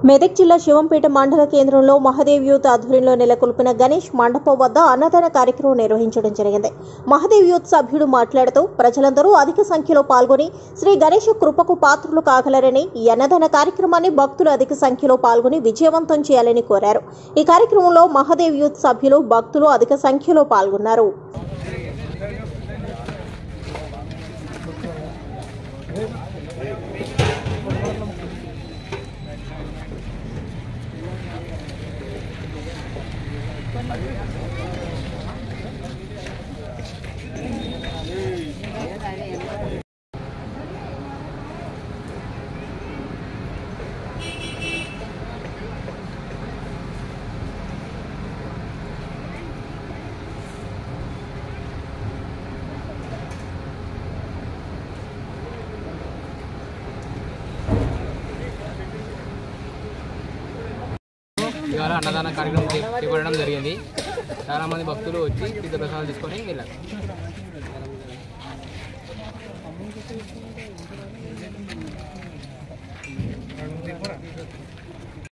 మెదక్ జిల్లా శివంపేట మండల కేంద్రంలో మహదేవ్ యూత్ ఆధ్వర్యంలో నెలకొల్పిన గణేష్ మండపం వద్ద అన్నదాన కార్యక్రమం నిర్వహించడం జరిగింది మహదేవ్ యూత్ సభ్యుడు మాట్లాడుతూ ప్రజలందరూ అధిక సంఖ్యలో పాల్గొని శ్రీ గణేష్ కృపకు పాత్రులు కాగలరని ఈ అన్నదాన కార్యక్రమాన్ని భక్తులు అధిక సంఖ్యలో పాల్గొని విజయవంతం చేయాలని కోరారు ఈ కార్యక్రమంలో మహదేవ్ యూత్ సభ్యులు భక్తులు అధిక సంఖ్యలో పాల్గొన్నారు ఇవాళ అన్నదాన కార్యక్రమం చే- చేపట్టడం జరిగింది చాలా మంది భక్తులు వచ్చి తీర్థ ప్రసాదాలు తీసుకొని వెళ్ళారు